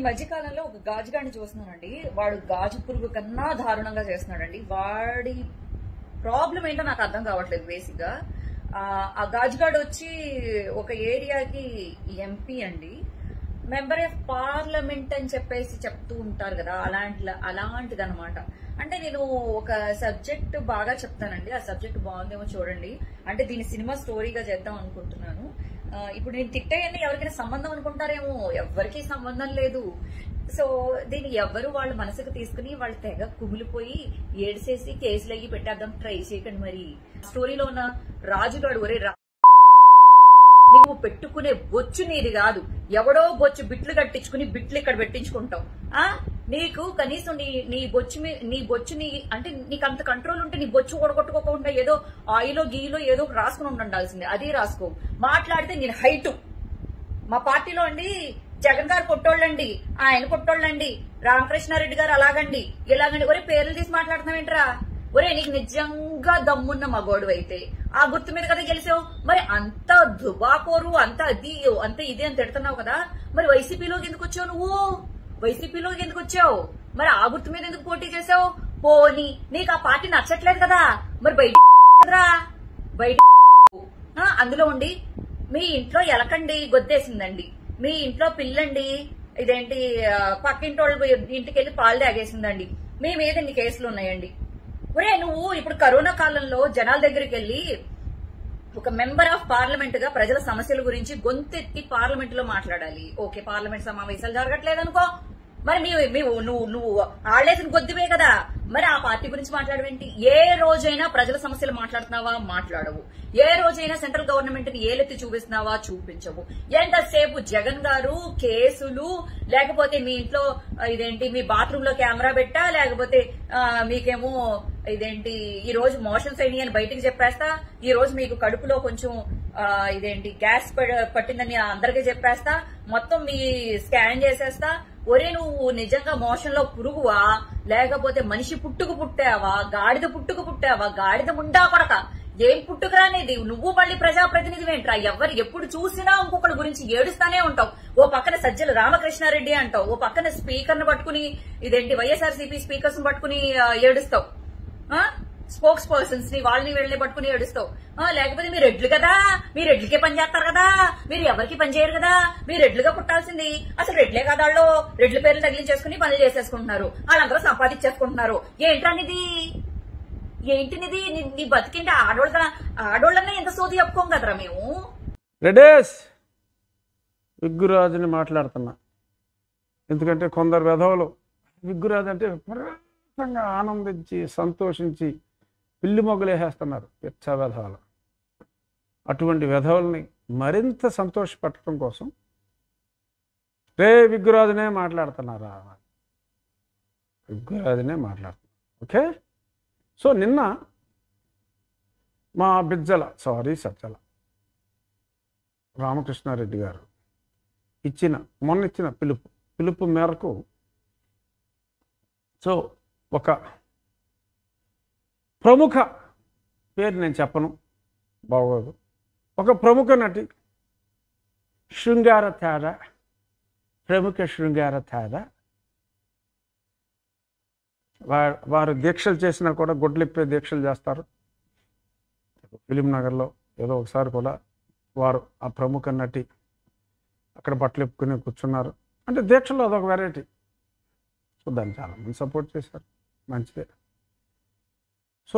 మధ్య కాలంలో ఒక గాజుగాడిని చూస్తున్నానండి వాడు గాజు పురుగు కన్నా దారుణంగా చేస్తున్నాడండి వాడి ప్రాబ్లం ఏంటో నాకు అర్థం కావట్లేదు బేసిక్ గా ఆ, ఆ గాజుగాడు వచ్చి ఒక ఏరియాకి ఎంపీ అండి మెంబర్ ఆఫ్ పార్లమెంట్ అని చెప్పేసి చెప్తూ ఉంటారు కదా అలాంటి అలాంటిది అనమాట అంటే నేను ఒక సబ్జెక్ట్ బాగా చెప్తానండి ఆ సబ్జెక్ట్ బాగుందేమో చూడండి అంటే దీని సినిమా స్టోరీగా చేద్దాం అనుకుంటున్నాను ఆ, ఇప్పుడు నేను తిట్టేయని ఎవరికైనా సంబంధం అనుకుంటారేమో ఎవరికి సంబంధం లేదు సో దీన్ని ఎవ్వరు వాళ్ళ మనసుకు తీసుకుని వాళ్ళు తెగ కుమిలిపోయి ఏడిసేసి కేసులు అయ్యి పెట్టేద్దాం ట్రై చేయకండి మరి స్టోరీలో ఉన్న రాజుగాడు ఒరే రా నువ్వు పెట్టుకునే బొచ్చు నీది కాదు ఎవడో బొచ్చు బిట్లు కట్టించుకుని బిట్లు ఇక్కడ పెట్టించుకుంటావు ఆ నీకు కనీసం నీ నీ బొచ్చు మీ- నీ బొచ్చు నీ అంటే నీకు అంత కంట్రోల్ ఉంటే నీ బొచ్చు ఓడగొట్టుకోకుండా ఏదో ఆయిలో గీలో ఏదో ఒకటి రాసుకుని ఉండాల్సిందే అది రాసుకో మాట్లాడితే నేను హైటు మా పార్టీలో అండి జగన్ గారు కొట్టోళ్ళండి ఆయన కొట్టోళ్ళండి రామకృష్ణారెడ్డి గారు అలాగండి ఇలాగండి ఒరే పేర్లు తీసి మాట్లాడుతున్నావేంట్రా ఒరే నీకు నిజంగా దమ్మున్న మగోడు అయితే ఆ గుర్తు మీద కదా గెలిచావు మరి అంత దుబాకోరు అంత అది అంత ఇది అని తిడుతున్నావు కదా మరి వైసీపీలోకి ఎందుకు వచ్చావు నువ్వు వైసీపీలోకి ఎందుకు వచ్చావు మరి ఆ గుర్తు మీద ఎందుకు పోటీ చేసావు పోని నీకు ఆ పార్టీ నచ్చట్లేదు కదా మరి బయట కదరా బయట ఆ, అందులో ఉండి మీ ఇంట్లో ఎలకండి గొద్దేసిందండి మీ ఇంట్లో పిల్లండి ఇదేంటి ఆ, పక్కింటోళ్ళ ఇంటికి వెళ్ళి పాలు తాగేసిందండి మీ మీద ఇన్ని కేసులు ఉన్నాయండి ఒరే నువ్వు ఇప్పుడు కరోనా కాలంలో జనాల దగ్గరికి వెళ్ళి ఒక మెంబర్ ఆఫ్ పార్లమెంట్ గా ప్రజల సమస్యల గురించి గొంతెత్తి పార్లమెంట్ లో మాట్లాడాలి ఓకే పార్లమెంట్ సమావేశాలు జరగట్లేదు అనుకో మరి మీ మీ- నువ్వు నువ్వు ఆడేసిన కొద్దివే కదా మరి ఆ పార్టీ గురించి మాట్లాడవేంటి ఏ రోజైనా ప్రజల సమస్యలు మాట్లాడుతున్నావా మాట్లాడవు ఏ రోజైనా సెంట్రల్ గవర్నమెంట్ ని ఏలెత్తి చూపిస్తున్నావా చూపించవు ఎంతసేపు జగన్ గారు కేసులు లేకపోతే మీ ఇంట్లో ఆ, ఇదేంటి మీ బాత్రూమ్ లో కెమెరా పెట్టా లేకపోతే ఆ, మీకేమో ఇదేంటి ఈ రోజు మోషన్స్ అయినాయి అని బయటికి చెప్పేస్తా ఈ రోజు మీకు కడుపులో కొంచెం ఆ, ఇదేంటి గ్యాస్ ప- పట్టిందని అందరికీ చెప్పేస్తా మొత్తం మీ స్కాన్ చేసేస్తా ఒరే నువ్వు నిజంగా మోషన్ లో పురుగువా లేకపోతే మనిషి పుట్టుకు పుట్టావా గాడిద పుట్టుకు పుట్టావా గాడిద ముండా కొడక ఏం పుట్టుకురానేది నువ్వు మళ్ళీ ప్రజాప్రతినిధి ఏంట్రా ఎవరు ఎప్పుడు చూసినా ఇంకొకరి గురించి ఏడుస్తానే ఉంటావు ఓ పక్కన సజ్జల రామకృష్ణారెడ్డి అంటావు ఓ పక్కన స్పీకర్ ను పట్టుకుని ఇదేంటి వైఎస్ఆర్సీపీ స్పీకర్స్ ను పట్టుకుని ఆ, ఏడుస్తావు స్పోక్స్ పర్సన్స్ ని వాళ్ళని వెళ్ళి పట్టుకుని ఏడుస్తావు ఆ, లేకపోతే మీరు ఎడ్లు కదా మీరు ఎడ్లకే పని చేస్తారు కదా మీరు ఎవరికి పని చేయరు కదా మీరు ఎడ్లుగా పుట్టాల్సింది అసలు రెడ్లే కదా వాళ్ళు రెడ్ల పేర్లు తగిలించేసుకుని పనులు చేసేసుకుంటున్నారు వాళ్ళందరూ సంపాదించేసుకుంటున్నారు ఏంటనిది ఏంటినిది నీ- నీ బతికింటే ఆడోళ్ళ ఆడోళ్ళనే ఎంత సోది చెప్పుకోం కదరా మేము రెడేస్ విగ్గురాజుని మాట్లాడుతున్నా ఎందుకంటే కొందరు వెధవలు విగ్గురాజు అంటే విపరీతంగా ఆనందించి సంతోషించి పిల్లి మొగ్గలేసేస్తున్నారు పిచ్చ వెధవలు అటువంటి వెధవల్ని మరింత సంతోషపెట్టడం కోసం రే విగ్గురాజునే మాట్లాడుతున్నారా విగ్గురాజునే మాట్లాడుతున్నారు ఓకే సో నిన్న మా బిజ్జల సారీ సజ్జల రామకృష్ణారెడ్డి గారు ఇచ్చిన మొన్న ఇచ్చిన పిలుపు పిలుపు మేరకు సో ఒక ప్రముఖ పేరు నేను చెప్పను బాగోదు ఒక ప్రముఖ నటి శృంగార తేడ ప్రముఖ శృంగార తేడ వా- వారు దీక్షలు చేసినా కూడా గొడ్లిప్పే దీక్షలు చేస్తారు ఫిలిం నగర్లో ఏదో ఒకసారి కూడా వారు ఆ ప్రముఖ నటి అక్కడ బట్టలు ఎప్పుకుని కూర్చున్నారు అంటే దీక్షలో అదొక వెరైటీ సో దాన్ని చాలామంది సపోర్ట్ చేశారు మంచిదే సో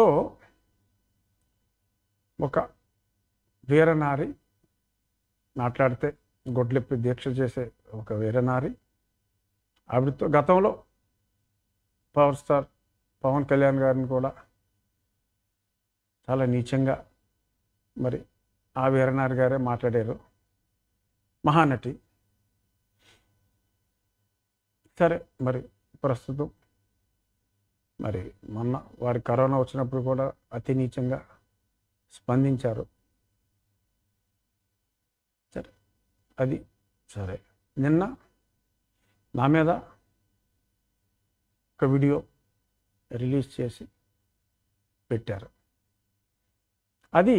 ఒక వీరనారి మాట్లాడితే గొడ్లెప్పి దీక్ష చేసే ఒక వీరనారి ఆవిడతో గతంలో పవర్ స్టార్ పవన్ కళ్యాణ్ గారిని కూడా చాలా నీచంగా మరి ఆ వీరనారి గారే మాట్లాడారు మహానటి సరే మరి ప్రస్తుతం మరి మొన్న వారి కరోనా వచ్చినప్పుడు కూడా అతి నీచంగా స్పందించారు సరే అది సరే నిన్న నా మీద ఒక వీడియో రిలీజ్ చేసి పెట్టారు అది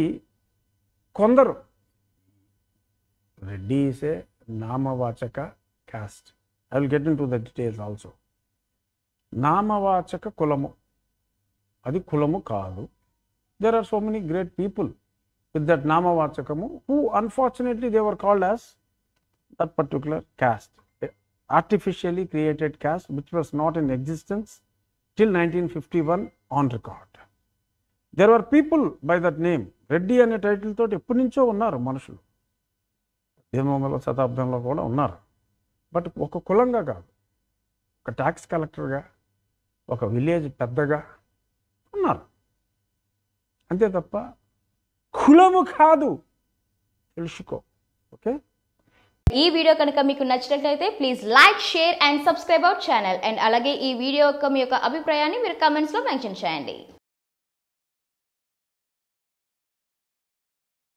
కొందరు రెడ్డి ఈసే నామవాచక caste I will get into the details also నామవాచక కులము అది కులము కాదు there are so many great people with that నామవాచకము who unfortunately they were called as that particular caste artificially created caste which was not in existence till 1951 on record. There were people by that name. Reddy అనే title తోటి ఎప్పటి నుంచో ఉన్నారు మనుషులు పద్దెనిమిది వందల శతాబ్దంలో కూడా ఉన్నారు బట్ ఒక కులంగా కాదు ఒక ట్యాక్స్ కలెక్టర్గా ఒక విలేజ్ పెద్దగా ఉన్నారు అంతే తప్ప కులము కాదు తెలుసుకో ఓకే ఈ వీడియో కనుక మీకు నచ్చినట్లయితే please like share and subscribe our channel and అలాగే ఈ వీడియో యొక్క మీ యొక్క అభిప్రాయాన్ని మీరు కమెంట్స్లో మెన్షన్ చేయండి